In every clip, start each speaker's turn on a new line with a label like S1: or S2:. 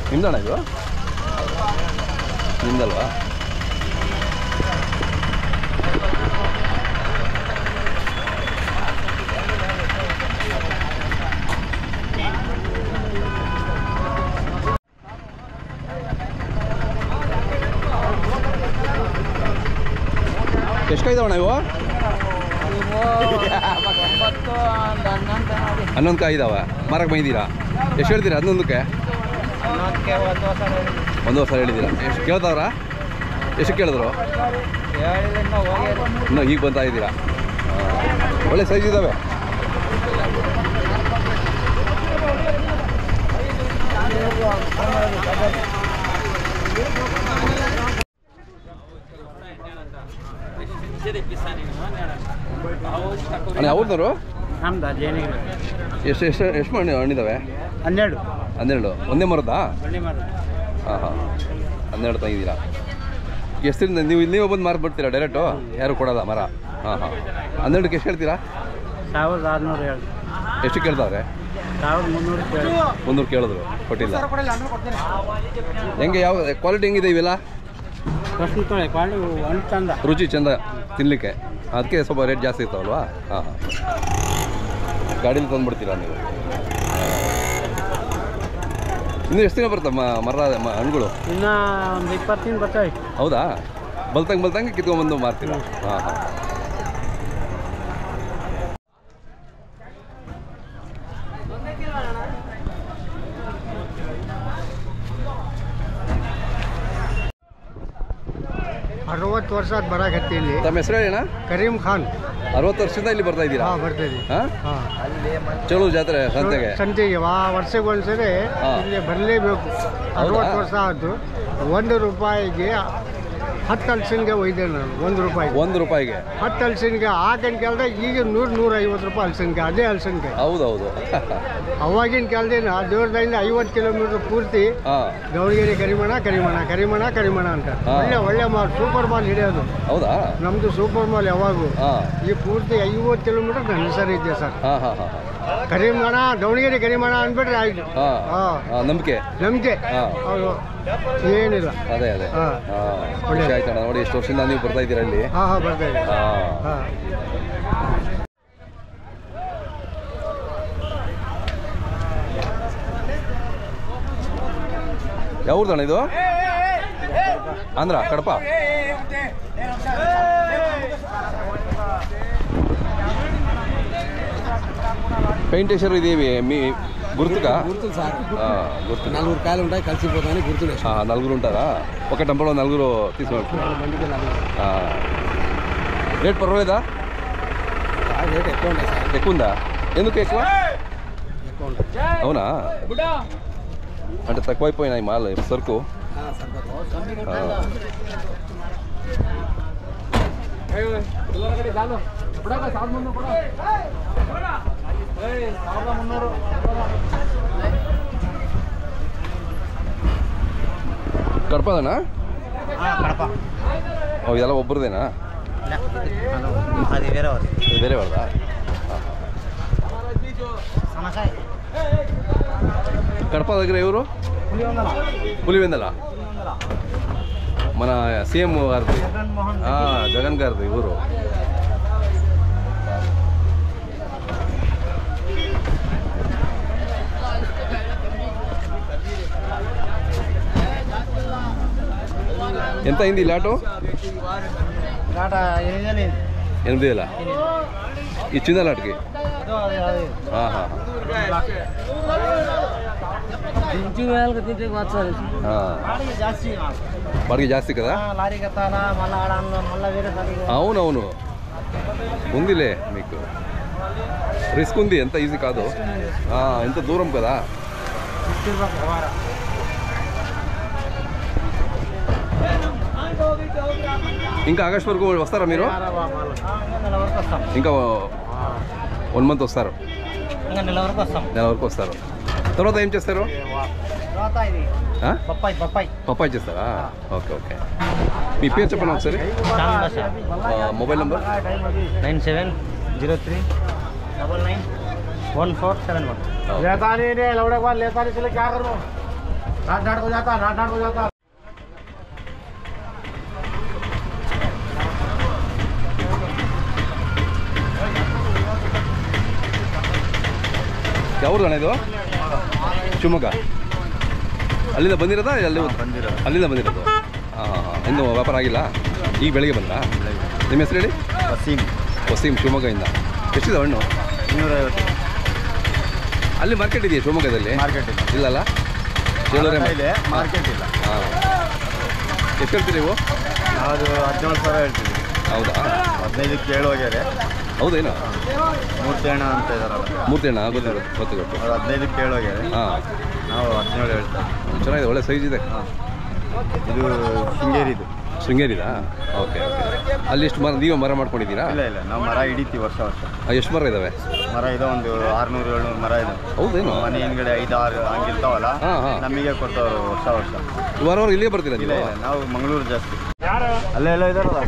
S1: ನಿಮ್ದಣ್ಣ ಇದು ನಿಮ್ದಲ್ವಾ ಎಷ್ಟಾಯ್ತವಣ್ಣ ಇವು
S2: ಒಂಬತ್ತು ಒಂದು ಹನ್ನೊಂದು ನೋಡಿ
S1: ಹನ್ನೊಂದು ಕಾಯಿ ಇದಾವೆ ಮಾರಕ್ಕೆ ಬಂದಿದ್ದೀರಾ ಎಷ್ಟು ಹೇಳ್ತೀರಾ ಹನ್ನೊಂದಕ್ಕೆ
S2: ಹನ್ನೊಂದಕ್ಕೆ ಒಂದು ಹೊಸ
S1: ಒಂದು ವರ್ಷ ಹೇಳಿದ್ದೀರಾ ಎಷ್ಟು ಕೇಳ್ತಾವ್ರ ಎಷ್ಟು ಕೇಳಿದ್ರು
S2: ಹೇಳಿದ್ರಿಂದ ಹೋಗ್ಯಾರ
S1: ಇನ್ನೂ ಈಗ ಬಂತಾ ಇದ್ದೀರಾ ಹಾಂ. ಒಳ್ಳೆ ಸೈಜ್ ಇದ್ದಾವೆ ಅಣ್ಣ ಯಾವ್ದವರು
S2: ನಮ್ದು ಜೇನಿಗೆ
S1: ಎಷ್ಟು ಎಷ್ಟು ಎಷ್ಟು ಮಣ್ಣು ಹಣ್ಣಿದ್ದಾವೆ
S2: ಹನ್ನೆರಡು
S1: ಹನ್ನೆರಡು ಒಂದೇ ಮರದಾ
S2: ಬಳ್ಳಿ ಮರ
S1: ಹಾಂ ಹಾಂ ಹನ್ನೆರಡು ತಂಗಿದ್ದೀರಾ ಎಷ್ಟರಿಂದ ನೀವು ನೀವೇ ಬಂದು ಮಾರಿ ಬಿಡ್ತೀರಾ ಡೈರೆಕ್ಟು ಯಾರು ಕೊಡಲ್ಲ ಮರ ಹಾಂ ಹಾಂ ಹನ್ನೆರಡಕ್ಕೆ ಎಷ್ಟು ಹೇಳ್ತೀರಾ
S2: ಸಾವಿರದ ಆರುನೂರು ಹೇಳಿ
S1: ಎಷ್ಟು ಕೇಳ್ತಾವ್ರೆ
S2: ಸಾವಿರದ ಮುನ್ನೂರು ಕೇಳಿ
S1: ಮುನ್ನೂರು ಕೇಳಿದ್ರು ಕೊಟ್ಟಿಲ್ಲ ಹೆಂಗೆ ಯಾವ ಕ್ವಾಲಿಟಿ ಹೆಂಗಿದೆ ಇವೆಲ್ಲ
S2: ಪ್ರಶ್ನೆ ತೊಳೆ ಕ್ವಾಲಿ ಒಂದು ಚಂದ
S1: ರುಚಿ ಚಂದ ತಿನ್ನಲಿಕ್ಕೆ ಅದಕ್ಕೆ ಸ್ವಲ್ಪ ರೇಟ್ ಜಾಸ್ತಿ ಇರ್ತಾವಲ್ವಾ ಹಾಂ ಹಾಂ ಗಾಡೀಲಿ ತಂದುಬಿಡ್ತೀರಾ ನೀವು ಇನ್ನು ಎಷ್ಟು ದಿನ ಬರ್ತಮ್ಮ ಮರ ಮ- ಹಣ್ಣುಗಳು
S2: ಇನ್ನು ಒಂದು ಇಪ್ಪತ್ತು ದಿನ ಬರ್ತಾವೆ
S1: ಹೌದಾ ಬಲ್ತಂಗೆ ಬಲ್ತಂಗೆ ಕಿತ್ಕೊಂಡ್ಬಂದು ಮಾರ್ತೀರಾ ಹಾಂ ಹಾಂ
S2: ಅರವತ್ತು ವರ್ಷ ಅದು ಬರಾಕತ್ತೀನಿ
S1: ತಮ್ಮ ಹೆಸರು ಹೇಳಣ್ಣ
S2: ಕರೀಂ ಖಾನ್
S1: ಅರವತ್ತು ವರ್ಷದಿಂದ ಇಲ್ಲಿ ಬರ್ತಾ ಇದ್ದೀರಾ
S2: ಹಾಂ ಬರ್ತೀವಿ
S1: ಹಾಂ
S2: ಹಾಂ
S1: ಚಲೋ ಜಾತ್ರೆ ಸಂತೆಗೆ
S2: ಸಂತೆಗೆ ವಾ ವರ್ಷಕ್ಕೆ ಒಂದ್ಸರಿ
S1: ಹಾ.
S2: ಇಲ್ಲಿ ಬರಲೇಬೇಕು ಅರವತ್ತು ವರ್ಷ ಆಯ್ತು ಒಂದು ರೂಪಾಯಿಗೆ ಹತ್ತು ಹಲಸಿನ್ಗೆ ಒಯ್ದೆ ನಾನು ಒಂದು ರೂಪಾಯಿ
S1: ಒಂದು ರೂಪಾಯಿಗೆ
S2: ಹತ್ತು ಹಲಸಿನ್ಗೆ ಆಗಿನ ಕಾಲದಾಗ ಈಗ ನೂರು ನೂರ ಐವತ್ತು ರೂಪಾಯಿ ಹಲಸಿನ್ಗೆ ಅದೇ ಹಲಸಿನ್ಗೆ
S1: ಹೌದೌದು
S2: ಅವಾಗಿನ ಕಾಲದಿಂದ ದೇವ್ರದಿಂದ ಐವತ್ತು ಕಿಲೋಮೀಟರ್ ಪೂರ್ತಿ
S1: ಹಾಂ
S2: ಗೌರಿಗೆರೆ ಕರಿಮಣ ಕರಿಮಣ ಕರಿಮಣ ಕರಿಮಣ ಅಂತ
S1: ಹಾ.
S2: ಒಳ್ಳೆ ಒಳ್ಳೆ ಮಾಲ್ ಸೂಪರ್ ಮಾಲ್ ಹಿಡಿಯೋದು
S1: ಹೌದಾ
S2: ನಮ್ದು ಸೂಪರ್ ಮಾಲ್ ಯಾವಾಗೂ
S1: ಹಾಂ
S2: ಈ ಪೂರ್ತಿ ಐವತ್ತು ಕಿಲೋಮೀಟರ್ ನನ್ನ ಹೆಸರು ಇದೆ ಸರ್
S1: ಹಾಂ ಹಾಂ ಹಾಂ
S2: ಕರಿಮಣ ದಾವಣಗೆರೆ ಕರಿಮಣ ಅಂದ್ಬಿಟ್ರೆ ಆಯ್ತು
S1: ಹಾಂ
S2: ಹಾಂ
S1: ಹಾಂ ನಂಬಿಕೆ
S2: ನಮ್ಗೆ
S1: ಹಾಂ
S2: ಹೌದು ಏನಿಲ್ಲ
S1: ಅದೇ ಅದೇ
S2: ಹಾ.
S1: ಹಾಂ
S2: ಒಳ್ಳೆ.
S1: ಖುಷಿ ಆಯ್ತಣ್ಣ ನೋಡಿ ಎಷ್ಟು ವರ್ಷದಿಂದ ನೀವು ಬರ್ತಾ ಇದ್ದೀರಾ ಇಲ್ಲಿ
S2: ಹಾಂ ಹಾಂ ಬರ್ತಾ ಇದೆ
S1: ಹಾಂ
S2: ಹಾಂ
S1: ಯಾವ್ದಣ್ಣ ಇದು ಆಂಧ್ರ ಕಡಪ పెయింట్ వేసారు ఇది మీ గుర్తుగా
S3: గుర్తులు సార్
S1: ఆ, గుర్తు
S3: నలుగురు కాయలు ఉంటాయి కలిసిపోతాయని గుర్తులు
S1: ఆ, నలుగురు ఉంటారా ఒక టెంపలో నలుగురు తీసుకున్నారు
S3: బండికి నలుగురు
S1: ఆ. రేట్ పర్వాలేదా
S3: ఆ రేట్ ఎక్కువ ఉంటాయి సార్
S1: ఎక్కువ ఉందా ఎందుకు ఎక్కువ
S3: ఎక్కువ ఉంటాయి
S1: అవునా అంటే తక్కువైపోయినాయి మాల్ సరుకు
S3: ఆ, సరిపోతుంది
S1: ఆ. ಕಡಪದಣ್ಣ
S2: ಕಡಪ
S1: ಓ ಇದೆಲ್ಲ ಒಬ್ಬರದೇನಾ
S2: అది వేరే వాళ్ళు
S1: ಇದು ಬೇರೆ వాళ్ళదా
S2: సన్నకాయ
S1: కడప దగ్గర ఎవరు
S2: పులి వందల
S1: పులివెందల మన సీఎం గారిది
S2: జగన్మోహన్
S1: ఆ, జగన్ గారిది ఊరు ఎంత అయింది ఈ లాటు
S2: టాటా ఎనిమిది
S1: ఎనిమిది వేల ఇచ్చిందా లాట్కి
S2: అది అది
S1: ఆహా.
S2: ఇంచు వేలకు తింటే వచ్చారు
S1: ఆ.
S2: వాడికి జాస్తి
S1: వాడికి జాస్తి కదా
S2: లారీ కట్టాలా మళ్ళీ ఆడ మళ్ళీ వేరే సారికి
S1: అవునవును ఉందిలే మీకు రిస్క్ ఉంది ఎంత ఈజీ కాదు ఆ, ఎంత దూరం కదా ఇంకా ఆగస్ట్ వరకు వస్తారా మీరు
S2: నెల వరకు వస్తాం
S1: ఇంకా వన్ మంత్ వస్తారు
S2: ఇంకా నెల వరకు వస్తాం
S1: నెల వరకు వస్తారు తర్వాత ఏం చేస్తారు
S2: తర్వాత ఇది
S1: ఆ?
S2: బొప్పాయి బొప్పాయి
S1: పప్పాయి చేస్తారా ఓకే ఓకే మీ పేరు చెప్పండి ఒకసారి ఆ, mobile number
S2: nine seven zero three double nine one four seven one
S1: okay.
S2: लेता नहीं रे लौड़े के बाद लेता नहीं चले क्या करूँ
S1: ಯಾವ್ದು ಅಣ್ಣ ಇದು ಶಿವಮೊಗ್ಗ ಅಲ್ಲಿಂದ ಬಂದಿರೋದಾ ಅಲ್ಲಿ
S4: ಬಂದಿರೋದು.
S1: ಅಲ್ಲಿಂದ ಬಂದಿರೋದು ಹಾಂ ಹಾಂ ಹಾಂ ಇನ್ನೂ ವ್ಯಾಪಾರ ಆಗಿಲ್ಲ ಈಗ ಬೆಳಿಗ್ಗೆ ಬಂದ್ರಾ ನಿಮ್ಮ ಹೆಸರು ಹೇಳಿ
S4: ವಸೀಮ್
S1: ವಸೀಂ ಶಿವಮೊಗ್ಗದಿಂದ ಎಷ್ಟಿದೆ ಹಣ್ಣು
S4: ಇನ್ನೂರೈವತ್ತು
S1: ಅಲ್ಲಿ ಮಾರ್ಕೆಟ್ ಇದೆಯಾ ಶಿವಮೊಗ್ಗದಲ್ಲಿ
S4: ಮಾರ್ಕೆಟ್ ಇಲ್ಲ
S1: ಇಲ್ಲಲ್ಲ ಚೇಳೂರೇ
S4: ಇದೆ ಮಾರ್ಕೆಟ್ ಇಲ್ಲ
S1: ಹಾಂ ಎಷ್ಟು ಹೇಳ್ತೀರಿ ನೀವು
S4: ನಾವು ಹದಿನೇಳು ಸಾವಿರ ಹೇಳ್ತೀವಿ
S1: ಹೌದಾ
S4: ಹದಿನೈದಕ್ಕೆ ಕೇಳಿ ಹೋಗ್ಯಾರೆ
S1: ಹೌದೇನು
S4: ಮೂರ್ತಿ ಹಣ ಅಂತ ಇದಾರಲ್ಲ
S1: ಮೂರ್ತಿ ಅಣ್ಣ ಗೊತ್ತು ಗೊತ್ತು ಗೊತ್ತು ಗೊತ್ತು
S4: ಅವ್ರು ಹದಿನೈದಕ್ಕೆ ಕೇಳಿ ಹೋಗ್ಯಾರೆ
S1: ಹಾಂ
S4: ನಾವು ಹದಿನೇಳು ಹೇಳ್ತಾ ಇದ್ದೀವಿ.
S1: ಚೆನ್ನಾಗಿದೆ ಒಳ್ಳೆ ಸೈಜ್ ಇದೆ
S4: ಹಾಂ ಇದು ಶೃಂಗೇರಿದು
S1: ಶೃಂಗೇರಿದಾ ಓಕೆ ಓಕೆ ಅಲ್ಲಿ ಎಷ್ಟು ಮರ ನೀವು ಮರ ಮಾಡ್ಕೊಂಡಿದ್ದೀರಾ
S4: ಇಲ್ಲ ಇಲ್ಲ ನಾವು ಮರ ಹಿಡಿತೀವಿ ವರ್ಷ ವರ್ಷ
S1: ಆ, ಎಷ್ಟು ಮರ ಇದ್ದಾವೆ
S4: ಮರ ಇದೆ ಒಂದು ಆರ್ನೂರು ಏಳ್ನೂರು ಮರ ಇದೆ
S1: ಹೌದೇನು
S4: ಮನೆ ಹಿಂದ್ಗಡೆ ಐದು ಆರು ಹಂಗಿರ್ತಾವಲ್ಲ
S1: ಹಾ, ಹಾ.
S4: ನಮಗೆ ಕೊಡ್ತಾವ್ರು ವರ್ಷ ವರ್ಷ
S1: ವಾರವಾರ ಇಲ್ಲಿಗೆ ಬರ್ತೀರಾ
S4: ಇಲ್ಲ
S1: ನೀವು
S4: ಇಲ್ಲ ನಾವು ಮಂಗಳೂರು ಜಾಸ್ತಿ ಅಲ್ಲೇ ಎಲ್ಲ ಇದಾರಲ್ಲ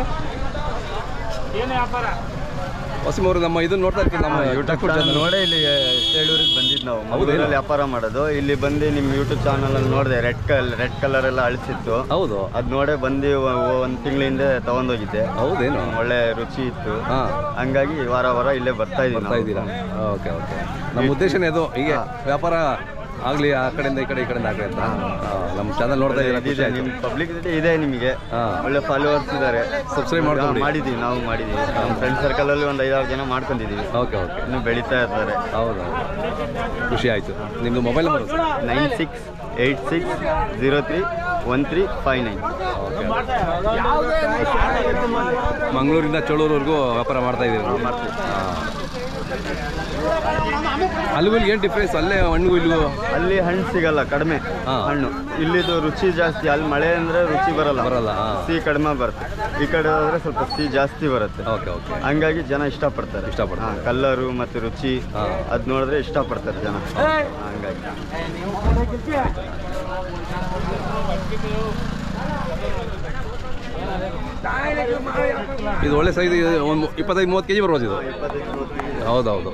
S1: ವಸೀಂ ಅವರು ನಮ್ಮ ಇದನ್ನ ನೋಡ್ತಾ ಇರ್ತೀವಿ ನಮ್ಮ
S4: ಯೂಟ್ಯೂಬ್ ಚಾನಲ್ ನೋಡೇ ಇಲ್ಲಿ ಸೇಳೂರಿಗೆ ಬಂದಿದ್ದು ನಾವು ಮಂಗಳೂರಲ್ಲಿ ವ್ಯಾಪಾರ ಮಾಡೋದು ಇಲ್ಲಿ ಬಂದು ನಿಮ್ಮ ಯೂಟ್ಯೂಬ್ ಚಾನಲ್ ಅಲ್ಲಿ ನೋಡಿದೆ ರೆಡ್ ಕಲ್ ರೆಡ್ ಕಲರ್ ಎಲ್ಲ ಅಳಿಸಿತ್ತು
S1: ಹೌದು
S4: ಅದ್ ನೋಡೇ ಬಂದು ಒಂದು ತಿಂಗಳ ಹಿಂದೆ ತಗೊಂಡೋಗಿದ್ದೆ
S1: ಹೌದೇನು
S4: ಒಳ್ಳೆ ರುಚಿ ಇತ್ತು
S1: ಹಾಂ
S4: ಹಂಗಾಗಿ ವಾರ ವಾರ ಇಲ್ಲೇ ಬರ್ತಾ ಇದೀವಿ
S1: ಬರ್ತಾ ಇದ್ದೀರಾ ಓಕೆ ಓಕೆ ನಮ್ಮ ಉದ್ದೇಶನೇ ಅದು ಹೀಗೆ ವ್ಯಾಪಾರ ಆಗಲಿ ಆ ಕಡೆಯಿಂದ ಈ ಕಡೆ ಈ ಕಡೆಯಿಂದ ಆಗಲಿ ಅಂತ ಆ, ನಮ್ಮ ಚಾನಲ್ ನೋಡ್ತಾ ಇದ್ದೀರಾ ಖುಷಿ ಆಯ್ತು
S4: ನಿಮ್ಮ ಪಬ್ಲಿಸಿಟಿ ಇದೆ ನಿಮಗೆ
S1: ಹಾ.
S4: ಒಳ್ಳೆ ಫಾಲೋವರ್ಸ್ ಇದ್ದಾರೆ
S1: Subscribe ಮಾಡ್ಕೊಂಬಿಡಿ.
S4: ಮಾಡಿದೀವಿ ನಾವು ಮಾಡಿದೀವಿ ನಮ್ಮ ಫ್ರೆಂಡ್ ಸರ್ಕಲ್ ಅಲ್ಲಿ ಒಂದು ಐದಾರು ಜನ ಮಾಡ್ಕೊಂಡಿದೀವಿ
S1: ಓಕೆ ಓಕೆ
S4: ಇನ್ನು ಬೆಳೀತಾ ಇರ್ತಾರೆ
S1: ಹೌದು ಖುಷಿ ಆಯಿತು ನಿಮ್ಮದು mobile number
S4: nine six eight six zero three one three five nine
S1: okay ಮಂಗಳೂರಿಂದ ಚೋಳೂರ್ವರೆಗೂ ವ್ಯಾಪಾರ ಮಾಡ್ತಾ ಇದ್ದೀರಿ ನೀವು? ಹಾಂ ಅಲ್ಲಿಗೂ ಇಲ್ಲಿ ಏನು ಡಿಫ್ರೆನ್ಸ್ ಅಲ್ಲೇ ಹಣ್ಣಿಗೂ ಇಲ್ಲಿಗೂ
S4: ಅಲ್ಲಿ ಹಣ್ಣು ಸಿಗಲ್ಲ ಕಡಿಮೆ
S1: ಹಾ.
S4: ಹಣ್ಣು ಇಲ್ಲಿದು ರುಚಿ ಜಾಸ್ತಿ ಅಲ್ಲಿ ಮಳೆ ಅಂದ್ರೆ ರುಚಿ ಬರಲ್ಲ
S1: ಬರಲ್ಲ ಹಾಂ
S4: ಸಿಹಿ ಕಡಿಮೆ ಬರುತ್ತೆ ಈ ಕಡೆ ಹೋದ್ರೆ ಸ್ವಲ್ಪ ಸಿಹಿ ಜಾಸ್ತಿ ಬರುತ್ತೆ
S1: ಓಕೆ ಓಕೆ
S4: ಹಂಗಾಗಿ ಜನ ಇಷ್ಟಪಡ್ತಾರೆ
S1: ಇಷ್ಟಪಡ್ತಾರೆ.
S4: ಕಲ್ಲರು ಮತ್ತು ರುಚಿ
S1: ಹಾ.
S4: ಅದ್ ನೋಡಿದ್ರೆ ಇಷ್ಟಪಡ್ತಾರೆ ಜನ ಹಂಗಾಗಿ
S1: ಇದು ಒಳ್ಳೆ ಸೈಜ್ ಒಂದು ಇಪ್ಪತ್ತೈದು ಮೂವತ್ತು ಕೆ ಜಿ ಬರ್ಬೋದು ಇದು
S4: ಇಪ್ಪತ್ತೈದು ಮೂವತ್ತು
S1: ಹೌದೌದು